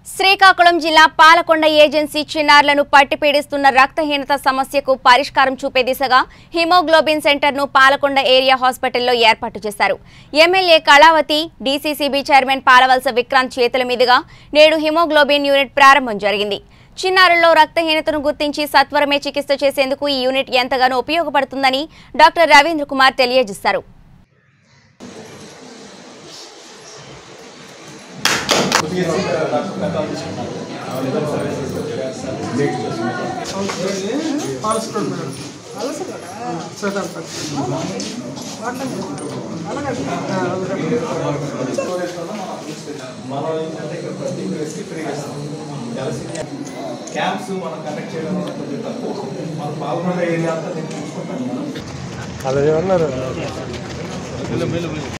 శ్రీకాకుళం జిల్లా పాలకొండ ఏజెన్సీ చిన్నారులను పట్టిపీడిస్తున్న రక్తహీనత సమస్యకు పరిష్కారం చూపే దిశగా హిమోగ్లోబిన్ సెంటర్ను పాలకొండ ఏరియా హాస్పిటల్లో ఏర్పాటు చేశారు MLA Kalavathi DCCB chairman Palavalasa Vikrant చేతుల మీదుగా నేడు హిమోగ్లోబిన్ యూనిట్ ప్రారంభం జరిగింది చిన్నారుల్లో రక్తహీనతను గుర్తించి సత్వరమే చికిత్స చేసేందుకు ఈ యూనిట్ ఎంతగానో ఉపయోగపడుతుందని డాక్టర్ రవీంద్ర కుమార్ తెలియజేశారు మనం ఏంటంటే ఇక్కడ ప్రతి ప్లేస్కి ఫ్రీగా ఇస్తాం జలసిరి క్యాంప్స్ మనం కండక్ట్ చేయడం వల్ల కొంచెం తక్కువ మన పాల్గొండ ఏరియా అంతా నేను చూసుకుంటాను అలా ఏమన్నారు